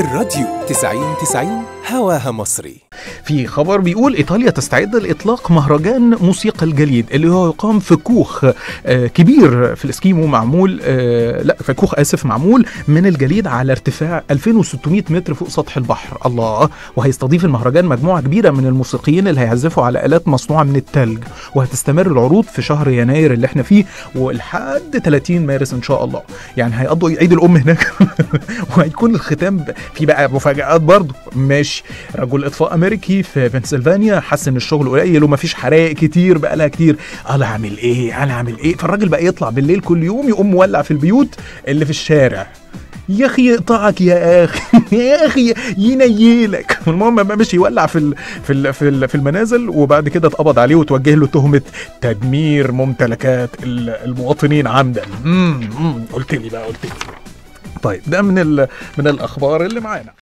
الراديو 90 90 هواها مصري في خبر بيقول ايطاليا تستعد لاطلاق مهرجان موسيقى الجليد اللي هو يقام في كوخ آه، كبير في الاسكيمو معمول آه، لا في كوخ اسف معمول من الجليد على ارتفاع 2600 متر فوق سطح البحر الله وهيستضيف المهرجان مجموعه كبيره من الموسيقيين اللي هيعزفوا على الات مصنوعه من التلج وهتستمر العروض في شهر يناير اللي احنا فيه ولحد 30 مارس ان شاء الله يعني هيقضوا عيد الام هناك وهيكون الختام ب- في بقى مفاجآت برضه ماشي رجل اطفاء امريكي في بنسلفانيا حس ان الشغل قليل ومفيش حرائق كتير بقى لها كتير انا اعمل ايه انا اعمل ايه فالراجل بقى يطلع بالليل كل يوم يقوم مولع في البيوت اللي في الشارع يا اخي يقطعك يا اخي يا اخي ينيلك المهم بقى مشي يولع في ال في ال في, ال في المنازل وبعد كده اتقبض عليه وتوجه له تهمه تدمير ممتلكات ال- المواطنين عمدا امم قلت لي بقى قلت لي طيب ده من ال من الاخبار اللي معانا